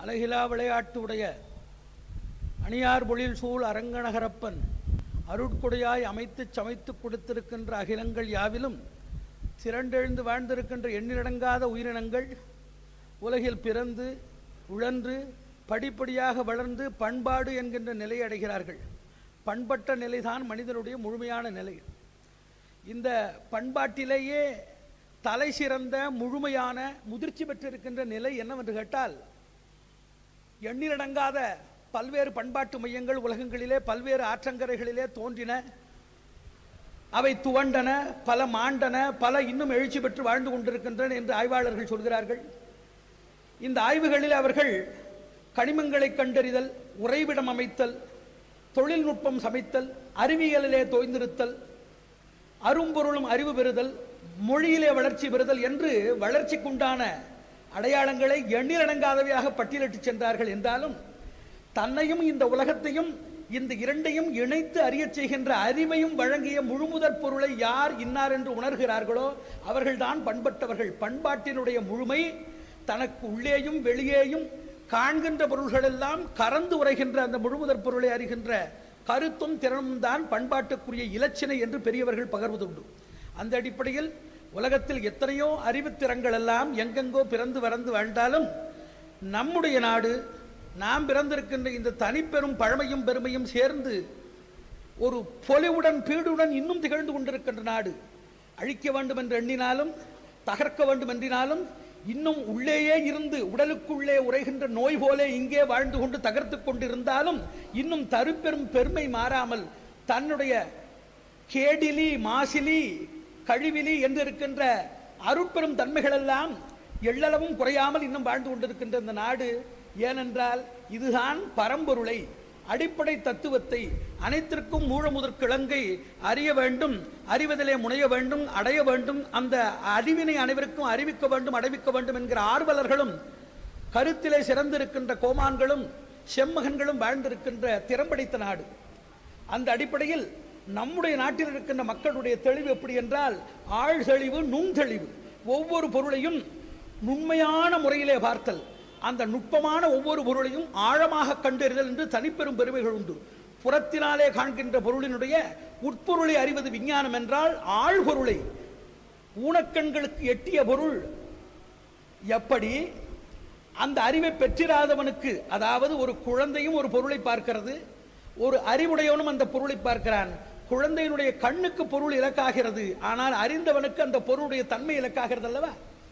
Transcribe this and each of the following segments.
அழகிலா விளையாட்டு உடைய அணியார் பொழில் சூழ் அரங்கநகரப்பன் அருட்கொடையாய் அமைத்துச் சமைத்துக் கொடுத்திருக்கின்ற அகிலங்கள் யாவிலும் திரண்டெழுந்து வாழ்ந்திருக்கின்ற எண்ணிலடங்காத உயிரினங்கள் உலகில் பிறந்து உழன்று படிப்படியாக வளர்ந்து பண்பாடு என்கின்ற நிலை அடைகிறார்கள் பண்பட்ட நிலைதான் மனிதனுடைய முழுமையான நிலை இந்த பண்பாட்டிலேயே தலை சிறந்த முழுமையான முதிர்ச்சி பெற்றிருக்கின்ற நிலை என்னவென்று கேட்டால் எண்ணிலடங்காத பல்வேறு பண்பாட்டு மையங்கள் உலகங்களிலே பல்வேறு ஆற்றங்கரைகளிலே தோன்றின அவை துவண்டன பல மாண்டன பல இன்னும் எழுச்சி பெற்று வாழ்ந்து கொண்டிருக்கின்றன என்று ஆய்வாளர்கள் சொல்கிறார்கள் இந்த ஆய்வுகளில் அவர்கள் கனிமங்களை கண்டறிதல் உறைவிடம் அமைத்தல் தொழில்நுட்பம் சமைத்தல் அறிவியலிலே தோய்ந்திருத்தல் அரும்பொருளும் அறிவு பெறுதல் மொழியிலே வளர்ச்சி பெறுதல் என்று வளர்ச்சிக்குண்டான அடையாளங்களை எண்ணிலடங்காதவையாக பட்டியலிட்டு சென்றார்கள் என்றாலும் தன்னையும் இந்த உலகத்தையும் இந்த இரண்டையும் இணைத்து அறியச் செய்கின்ற அறிவையும் வழங்கிய முழுமுதற் பொருளை யார் இன்னார் என்று உணர்கிறார்களோ அவர்கள்தான் பண்பட்டவர்கள் பண்பாட்டினுடைய முழுமை தனக்கு உள்ளேயும் வெளியேயும் காண்கின்ற பொருள்களெல்லாம் கறந்து உரைகின்ற அந்த முழுமுதற் பொருளை அறிகின்ற கருத்தும் திறனும் தான் பண்பாட்டுக்குரிய இலச்சினை என்று பெரியவர்கள் பகர்வதுண்டு அந்த அடிப்படையில் உலகத்தில் எத்தனையோ அறிவுத்திறங்கள் எல்லாம் எங்கெங்கோ பிறந்து வறந்து வாழ்ந்தாலும் நம்முடைய நாடு நாம் பிறந்திருக்கின்ற இந்த தனிப்பெரும் பழமையும் பெருமையும் சேர்ந்து ஒரு பொலிவுடன் பீடுடன் இன்னும் திகழ்ந்து கொண்டிருக்கின்ற நாடு அழிக்க வேண்டும் என்று எண்ணினாலும் தகர்க்க வேண்டும் என்றினாலும் இன்னும் உள்ளேயே இருந்து உடலுக்குள்ளே உரைகின்ற நோய் போலே இங்கே வாழ்ந்து கொண்டு தகர்த்து கொண்டிருந்தாலும் இன்னும் தருப்பெரும் பெருமை மாறாமல் தன்னுடைய கேடிலி மாசிலி கழிவிலி என்று இருக்கின்ற அருட்பெரும் தன்மைகள் எல்லாம் எள்ளளவும் குறையாமல் இன்னும் வாழ்ந்து கொண்டிருக்கின்ற இந்த நாடு ஏனென்றால் இதுதான் பரம்பொருளை அடிப்படை தத்துவத்தை அனைத்திற்கும் மூலமுதற் கிழங்கை அறிய வேண்டும் அறிவதிலே முனைய வேண்டும் அடைய வேண்டும் அந்த அறிவினை அனைவருக்கும் அறிவிக்க வேண்டும் அடைவிக்க வேண்டும் என்கிற ஆர்வலர்களும் கருத்திலே சிறந்திருக்கின்ற கோமான்களும் செம்மகன்களும் வாழ்ந்திருக்கின்ற திறம்படைத்த நாடு அந்த அடிப்படையில் நம்முடைய நாட்டில் இருக்கின்ற மக்களுடைய தெளிவு எப்படி என்றால் ஆழ்தெளிவு நுண்தெளிவு ஒவ்வொரு பொருளையும் நுண்மையான முறையிலே பார்த்தல் அந்த நுட்பமான ஒவ்வொரு பொருளையும் ஆழமாக கண்டறிதல் என்று தனிப்பெரும் பெருமைகள் உண்டு புறத்தினாலே காண்கின்ற பொருளினுடைய உட்பொருளை அறிவது விஞ்ஞானம் என்றால் ஆழ்பொருளை ஊனக்கண்களுக்கு எட்டிய பொருள் எப்படி அந்த அறிவை பெற்றிராதவனுக்கு அதாவது ஒரு குழந்தையும் ஒரு பொருளை பார்க்கிறது ஒரு அறிவுடையவனும் அந்த பொருளை பார்க்கிறான் குழந்தையினுடைய கண்ணுக்கு பொருள் இலக்காகிறது ஆனால் அறிந்தவனுக்கு அந்த பொருளுடைய தன்மை இலக்காகிறது அல்லவா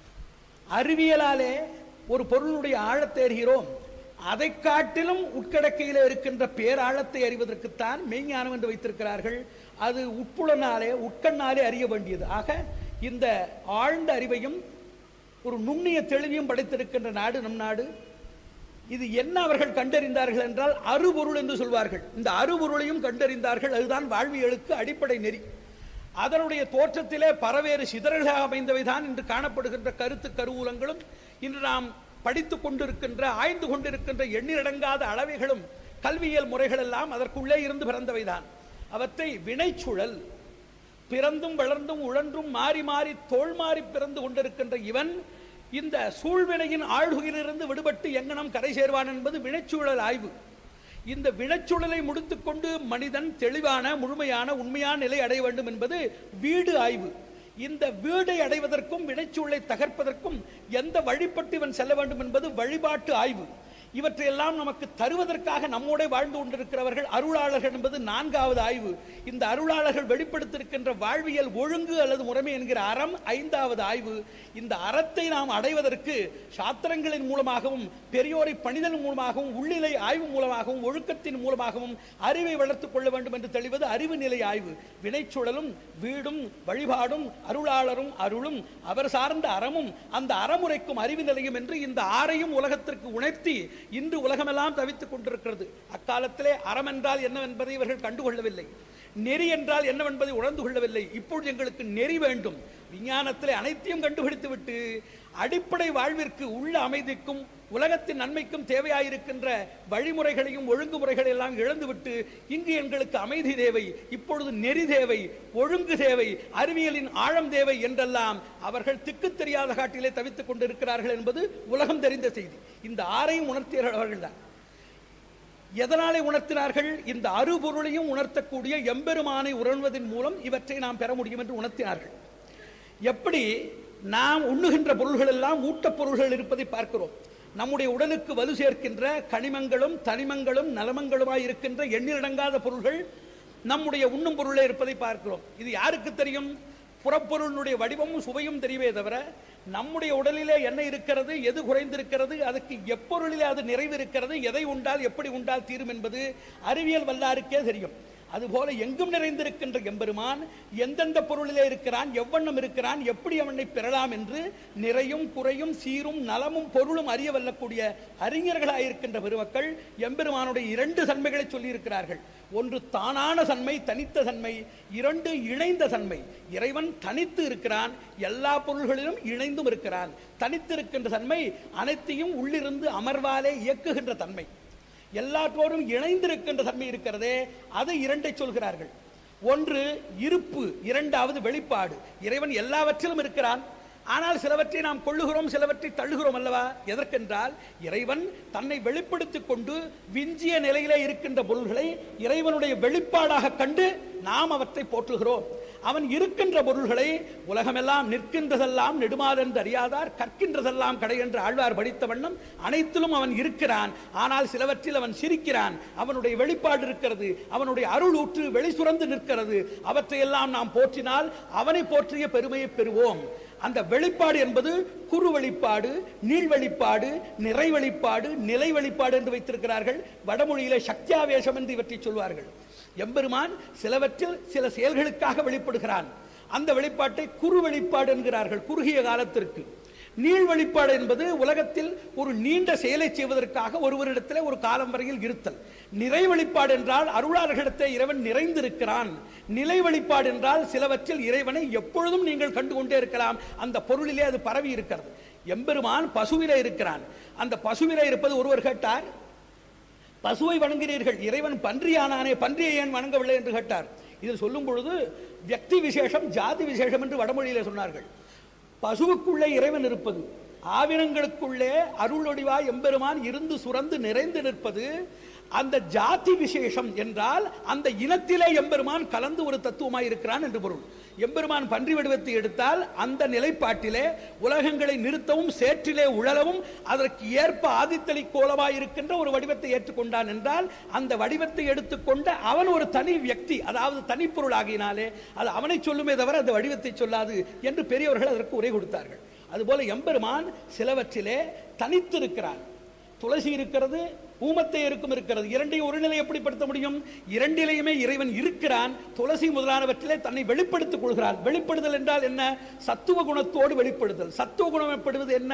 அறிவியலாலே ஒரு பொருளுடைய ஆழத்தை அறிகிறோம் அதை காட்டிலும் உட்கடக்கையில் இருக்கின்ற பேராழத்தை அறிவதற்குத்தான் மெய்ஞானம் என்று வைத்திருக்கிறார்கள் அது உட்புலனாலே உட்கண்ணாலே அறிய வேண்டியது ஆக இந்த ஆழ்ந்த அறிவையும் ஒரு நுண்ணிய தெளிவையும் படைத்திருக்கின்ற நாடு நம் நாடு இது என்ன அவர்கள் கண்டறிந்தார்கள் என்றால் அருபொருள் என்று சொல்வார்கள் இந்த அருபொருளையும் கண்டறிந்தார்கள் அதுதான் வாழ்வியலுக்கு அடிப்படை நெறி அதனுடைய தோற்றத்திலே பரவேறு சிதறல்களாக அமைந்தவைதான் இன்று காணப்படுகின்ற கருத்து கருவூலங்களும் இன்று நாம் படித்துக் கொண்டிருக்கின்ற ஆய்ந்து கொண்டிருக்கின்ற எண்ணிலடங்காத அளவைகளும் கல்வியியல் முறைகள் எல்லாம் அதற்குள்ளே இருந்து பிறந்தவைதான் அவற்றை வினைச்சுழல் பிறந்தும் வளர்ந்தும் உழன்றும் மாறி மாறி தோல் மாறி பிறந்து கொண்டிருக்கின்ற இவன் இந்த சூழ்வினையின் ஆழ்குயிலிருந்து விடுபட்டு எங்கனம் கரை சேர்வான் என்பது வினைச்சூழல் ஆய்வு இந்த வினைச்சூழலை முடித்துக்கொண்டு மனிதன் தெளிவான முழுமையான உண்மையான நிலை அடைய வேண்டும் என்பது வீடு ஆய்வு இந்த வீடை அடைவதற்கும் வினைச்சூழலை தகர்ப்பதற்கும் எந்த வழிபட்டு இவன் செல்ல வேண்டும் என்பது வழிபாட்டு ஆய்வு இவற்றையெல்லாம் நமக்கு தருவதற்காக நம்மோட வாழ்ந்து கொண்டிருக்கிறவர்கள் அருளாளர்கள் என்பது நான்காவது ஆய்வு இந்த அருளாளர்கள் வெளிப்படுத்தியிருக்கின்ற வாழ்வியல் ஒழுங்கு அல்லது முறைமை என்கிற அறம் ஐந்தாவது ஆய்வு இந்த அறத்தை நாம் அடைவதற்கு சாத்திரங்களின் மூலமாகவும் பெரியோரை பணிதல் மூலமாகவும் உள்ளிலை ஆய்வு மூலமாகவும் ஒழுக்கத்தின் மூலமாகவும் அறிவை வளர்த்துக் கொள்ள வேண்டும் என்று தெளிவது அறிவு நிலை ஆய்வு வினைச்சுழலும் வீடும் வழிபாடும் அருளாளரும் அருளும் அவர் சார்ந்த அறமும் அந்த அறமுறைக்கும் அறிவு நிலையும் என்று இந்த ஆறையும் உலகத்திற்கு உணர்த்தி இன்று உலகமெல்லாம் தவித்துக் கொண்டிருக்கிறது அக்காலத்திலே அறம் என்றால் என்னவென்பதை இவர்கள் கண்டுகொள்ளவில்லை நெறி என்றால் என்னவென்பதை உணர்ந்து கொள்ளவில்லை இப்பொழுது எங்களுக்கு நெறி வேண்டும் விஞ்ஞானத்திலே அனைத்தையும் கண்டுபிடித்து விட்டு அடிப்படை வாழ்விற்கு உள்ள அமைதிக்கும் உலகத்தின் நன்மைக்கும் தேவையாயிருக்கின்ற வழிமுறைகளையும் ஒழுங்குமுறைகளை எல்லாம் இழந்துவிட்டு இங்கு எங்களுக்கு அமைதி தேவை இப்பொழுது நெறி தேவை ஒழுங்கு தேவை அறிவியலின் ஆழம் தேவை என்றெல்லாம் அவர்கள் திக்கு தெரியாத காட்டிலே தவித்துக் கொண்டிருக்கிறார்கள் என்பது உலகம் தெரிந்த செய்தி இந்த ஆறையும் உணர்த்தியவர்கள் அவர்கள்தான் எதனாலே உணர்த்தினார்கள் இந்த அருபொருளையும் உணர்த்தக்கூடிய எம்பெருமானை உணர்வதன் மூலம் இவற்றை நாம் பெற முடியும் என்று உணர்த்தினார்கள் எப்படி நாம் உண்ணுகின்ற பொருள்கள் எல்லாம் ஊட்டப் பொருள்கள் இருப்பதை பார்க்கிறோம் நம்முடைய உடலுக்கு வலு சேர்க்கின்ற கனிமங்களும் தனிமங்களும் நலமங்களுமாய் இருக்கின்ற எண்ணிலடங்காத பொருள்கள் நம்முடைய உண்ணும் பொருளே இருப்பதை பார்க்கிறோம் இது யாருக்கு தெரியும் புறப்பொருளுடைய வடிவமும் சுவையும் தெரியவே தவிர நம்முடைய உடலிலே என்ன இருக்கிறது எது குறைந்திருக்கிறது அதுக்கு எப்பொருளிலே அது நிறைவு இருக்கிறது எதை உண்டால் எப்படி உண்டால் தீரும் என்பது அறிவியல் வல்லாருக்கே தெரியும் அதுபோல எங்கும் நிறைந்திருக்கின்ற எம்பெருமான் எந்தெந்த பொருளிலே இருக்கிறான் எவ்வண்ணம் இருக்கிறான் எப்படி அவனை பெறலாம் என்று நிறையும் குறையும் சீரும் நலமும் பொருளும் அறிய வல்லக்கூடிய அறிஞர்களாயிருக்கின்ற பெருமக்கள் எம்பெருமானுடைய இரண்டு தன்மைகளை சொல்லியிருக்கிறார்கள் ஒன்று தானான தன்மை தனித்த தன்மை இரண்டு இணைந்த தன்மை இறைவன் தனித்து இருக்கிறான் எல்லா பொருள்களிலும் இணைந்தும் இருக்கிறான் தனித்து இருக்கின்ற தன்மை அனைத்தையும் உள்ளிருந்து அமர்வாலே இயக்குகின்ற தன்மை எல்லாற்றோடும் இணைந்திருக்கின்ற தன்மை இருக்கிறதே அது இரண்டை சொல்கிறார்கள் ஒன்று இருப்பு இரண்டாவது வெளிப்பாடு இறைவன் எல்லாவற்றிலும் இருக்கிறான் ஆனால் சிலவற்றை நாம் கொள்ளுகிறோம் சிலவற்றை தள்ளுகிறோம் அல்லவா எதற்கென்றால் இறைவன் தன்னை வெளிப்படுத்திக் கொண்டு விஞ்சிய நிலையிலே இருக்கின்ற பொருள்களை இறைவனுடைய வெளிப்பாடாக கண்டு நாம் அவற்றை போற்றுகிறோம் அவன் இருக்கின்ற பொருள்களை உலகமெல்லாம் நிற்கின்றதெல்லாம் நெடுமாறென்று அறியாதார் கற்கின்றதெல்லாம் கடை என்று ஆழ்வார் படித்த வண்ணம் அனைத்திலும் அவன் இருக்கிறான் ஆனால் சிலவற்றில் அவன் சிரிக்கிறான் அவனுடைய வெளிப்பாடு இருக்கிறது அவனுடைய அருள் ஊற்று வெளி சுரந்து நிற்கிறது அவற்றையெல்லாம் நாம் போற்றினால் அவனை போற்றிய பெருமையை பெறுவோம் அந்த வெளிப்பாடு என்பது குறு வெளிப்பாடு நீள் வெளிப்பாடு நிறை வெளிப்பாடு நிலை வெளிப்பாடு என்று வைத்திருக்கிறார்கள் வடமொழியிலே சக்தியாவேசம் என்று இவற்றை சொல்வார்கள் எம்பெருமான் சிலவற்றில் சில செயல்களுக்காக வெளிப்படுகிறான் அந்த வெளிப்பாட்டை குறு வெளிப்பாடு என்கிறார்கள் குறுகிய காலத்திற்கு நீள் வெளிப்பாடு என்பது உலகத்தில் ஒரு நீண்ட செயலை செய்வதற்காக ஒருவரிடத்தில் ஒரு காலம் வரையில் இருத்தல் நிறை வெளிப்பாடு என்றால் அருளாளர்களிடத்தில் இறைவன் நிறைந்திருக்கிறான் நிலை வெளிப்பாடு என்றால் சிலவற்றில் இறைவனை எப்பொழுதும் நீங்கள் கண்டு கொண்டே இருக்கலாம் அந்த பொருளிலே அது பரவி இருக்கிறது எம்பெருமான் பசுவிலே இருக்கிறான் அந்த பசுவிலே இருப்பது ஒருவர் கேட்டார் பசுவை வணங்கினீர்கள் இறைவன் பன்றியானானே பன்றியை ஏன் வணங்கவில்லை என்று கேட்டார் இதில் சொல்லும் பொழுது வியக்தி விசேஷம் ஜாதி விசேஷம் என்று வடமொழியிலே சொன்னார்கள் பசுவுக்குள்ளே இறைவன் இருப்பது ஆவினங்களுக்குள்ளே அருளொடிவாய் எம்பெருமான் இருந்து சுரந்து நிறைந்து நிற்பது அந்த ஜாதி விசேஷம் என்றால் அந்த இனத்திலே எம்பெருமான் கலந்து ஒரு தத்துவமாய் இருக்கிறான் என்று பொருள் எம்பெருமான் பன்றி வடிவத்தை எடுத்தால் அந்த நிலைப்பாட்டிலே உலகங்களை நிறுத்தவும் சேற்றிலே உழலவும் அதற்கு ஏற்ப ஆதித்தளி கோலமாய் இருக்கின்ற ஒரு வடிவத்தை ஏற்றுக்கொண்டான் என்றால் அந்த வடிவத்தை எடுத்துக்கொண்ட அவன் ஒரு தனி வியக்தி அதாவது தனிப்பொருள் ஆகினாலே அது அவனை சொல்லுமே தவிர அந்த வடிவத்தை சொல்லாது என்று பெரியவர்கள் அதற்கு உரை கொடுத்தார்கள் அதுபோல எம்பெருமான் சிலவற்றிலே தனித்திருக்கிறான் துளசி இருக்கிறது ஊமத்தை இருக்கும் இருக்கிறது இரண்டையும் ஒரு நிலை எப்படிப்படுத்த முடியும் இரண்டிலையுமே இறைவன் இருக்கிறான் துளசி முதலானவற்றிலே தன்னை வெளிப்படுத்திக் கொள்கிறான் வெளிப்படுதல் என்றால் என்ன சத்துவ குணத்தோடு வெளிப்படுதல் சத்துவ குணம் எனப்படுவது என்ன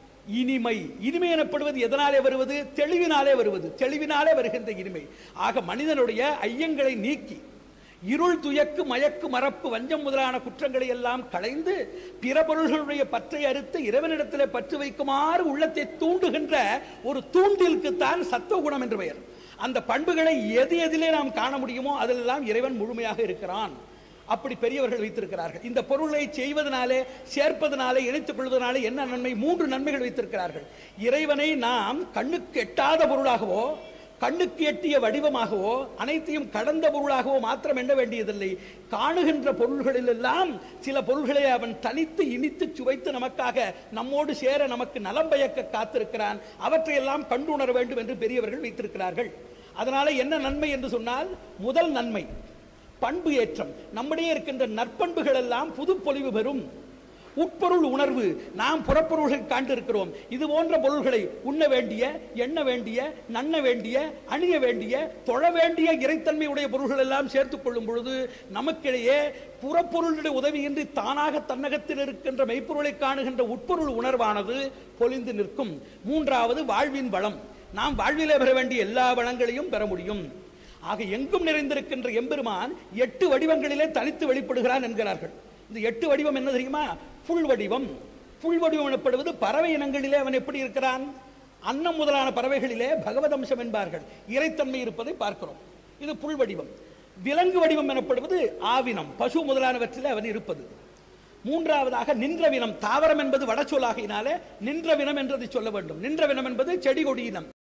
இனிமை இனிமை எனப்படுவது எதனாலே வருவது தெளிவினாலே வருவது தெளிவினாலே வருகின்ற இனிமை ஆக மனிதனுடைய ஐயங்களை நீக்கி இருள் துயக்கு மயக்கு மறப்பு வஞ்சம் முதலான குற்றங்களை எல்லாம் களைந்து பிற பொருள்களுடைய பற்றை அறுத்து இறைவனிடத்திலே பற்று வைக்குமாறு உள்ளத்தை தூண்டுகின்ற ஒரு தூண்டிலுக்குத்தான் சத்துவ குணம் என்று பெயர் அந்த பண்புகளை எது எதிலே நாம் காண முடியுமோ அதிலெல்லாம் இறைவன் முழுமையாக இருக்கிறான் அப்படி பெரியவர்கள் வைத்திருக்கிறார்கள் இந்த பொருளை செய்வதனாலே சேர்ப்பதனாலே இணைத்துக் கொள்வதனாலே என்ன நன்மை மூன்று நன்மைகள் வைத்திருக்கிறார்கள் இறைவனை நாம் கண்ணுக்கு எட்டாத பொருளாகவோ கண்ணுக்கு எட்டிய வடிவமாகவோ அனைத்தையும் கடந்த பொருளாகவோ மாத்திரம் எண்ண வேண்டியதில்லை காணுகின்ற பொருள்களில் எல்லாம் சில பொருள்களை அவன் தனித்து இனித்து சுவைத்து நமக்காக நம்மோடு சேர நமக்கு நலம் பயக்க காத்திருக்கிறான் அவற்றையெல்லாம் கண்டுணர வேண்டும் என்று பெரியவர்கள் வைத்திருக்கிறார்கள் அதனால என்ன நன்மை என்று சொன்னால் முதல் நன்மை பண்பு ஏற்றம் நம்மிடையே இருக்கின்ற நற்பண்புகள் எல்லாம் புது பொலிவு பெறும் உட்பொருள் உணர்வு நாம் புறப்பொருள்கள் காண்டிருக்கிறோம் இது போன்ற பொருள்களை உண்ண வேண்டிய எண்ண வேண்டிய நன்ன வேண்டிய அணிய வேண்டிய தொழ வேண்டிய இறைத்தன்மையுடைய பொருள்கள் எல்லாம் சேர்த்துக் கொள்ளும் பொழுது நமக்கிடையே புறப்பொருளுடைய உதவியின்றி தானாக தன்னகத்தில் இருக்கின்ற மெய்ப்பொருளை காணுகின்ற உட்பொருள் உணர்வானது பொலிந்து நிற்கும் மூன்றாவது வாழ்வின் வளம் நாம் வாழ்விலே பெற வேண்டிய எல்லா வளங்களையும் பெற முடியும் ஆக எங்கும் நிறைந்திருக்கின்ற எம்பெருமான் எட்டு வடிவங்களிலே தனித்து வெளிப்படுகிறான் என்கிறார்கள் இந்த எட்டு வடிவம் என்ன தெரியுமா புல் வடிவம் புல் வடிவம் எனப்படுவது பறவை இனங்களிலே அவன் எப்படி இருக்கிறான் அன்னம் முதலான பறவைகளிலே பகவதம்சம் என்பார்கள் இறைத்தன்மை இருப்பதை பார்க்கிறோம் இது புல் வடிவம் விலங்கு வடிவம் எனப்படுவது ஆவினம் பசு முதலானவற்றிலே அவன் இருப்பது மூன்றாவதாக நின்றவினம் தாவரம் என்பது வடச்சொல்லாகினாலே நின்றவினம் என்றதை சொல்ல வேண்டும் நின்றவினம் என்பது செடி கொடியினம்